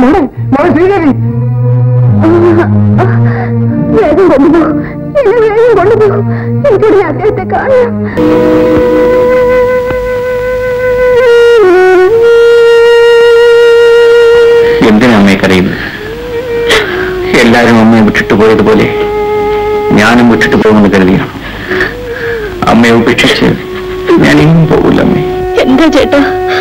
മോളെ മോളെ ശ്രീദേവി വേഗം കൊണ്ടുപോ എന്നെ വേഗം കൊണ്ടുപോ എനിക്കിവിടെ അദ്ദേഹത്തെ കാണാം എന്തിനാ അമ്മയെ കരയുന്നത് എല്ലാരും അമ്മയെ വിട്ടിട്ട് പോയതുപോലെ ഞാനും വിട്ടിട്ട് പോകുമെന്ന് കരുതിയാണ് അമ്മയെ ഉപേക്ഷിച്ച് ഞാൻ ഇനിയും പോകില്ല അമ്മേ എന്താ ചേട്ടാ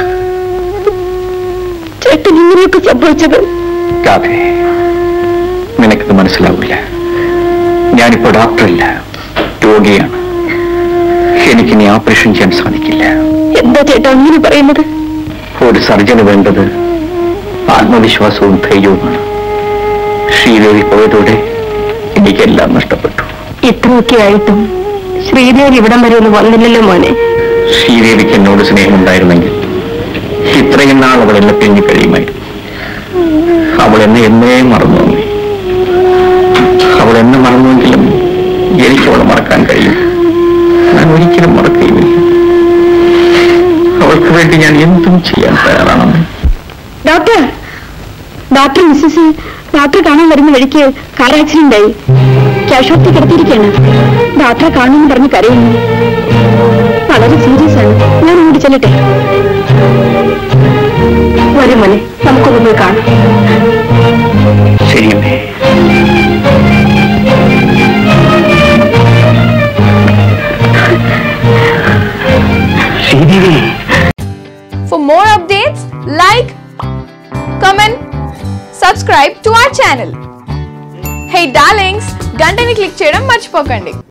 ചേട്ടൻ ഇങ്ങനെയൊക്കെ സംഭവിച്ചത് രാധേ നിനക്കത് മനസ്സിലാവില്ല ഞാനിപ്പോ ഡോക്ടറല്ല രോഗിയാണ് എനിക്കിനി ഓപ്പറേഷൻ ചെയ്യാൻ സാധിക്കില്ല എന്താ ചേട്ടാ അങ്ങനെ പറയുന്നത് ഒരു സർജന് വേണ്ടത് ആത്മവിശ്വാസവും ധൈര്യവുമാണ് ശ്രീദേവി പോയതോടെ എനിക്കെല്ലാം നഷ്ടപ്പെട്ടു ഇത്രയൊക്കെ ആയിട്ടും ശ്രീദേവി ഇവിടം വരെ ഒന്ന് വന്നില്ലല്ലോ മോനെ ശ്രീദേവിക്ക് എന്നോട് സ്നേഹമുണ്ടായിരുന്നെങ്കിൽ ഇത്രയും നാൾ അവൾ എന്നെ പിരിഞ്ഞു കഴിയുമായിരുന്നു അവൾ എന്നെ എന്നേ മറന്നു അമ്മേ. അവൾ എന്നെ മറന്നുവെങ്കിലും എനിക്ക് അവളെ മറക്കാൻ കഴിയും ഞാൻ ഒരിക്കലും മറക്കുകയുമില്ല അവൾക്ക് വേണ്ടി ഞാൻ എന്തും ചെയ്യാൻ തയ്യാറാണെന്ന് ഡോക്ടർ ഡോക്ടർ മിസ്സസ് ഡോക്ടർ കാണാൻ വരുന്ന വഴിക്ക് കാർ ആക്സിഡന്റ് ആയി ക്യാഷ്വാലിറ്റി കിടത്തിയിരിക്കുകയാണ് ഡോക്ടറെ കാണുമെന്ന് പറഞ്ഞ് കരയുന്നു വളരെ സീരിയസ് ആണ് ഞാൻ അങ്ങോട്ട് ചെല്ലട്ടെ വരും മോനെ നമുക്കൊന്ന് പോയി കാണാം ശരിയമ്മേ Sridevi For more updates, like, comment, subscribe to our channel. Hey darlings, గంటని click చేయడం మర్చిపోకండి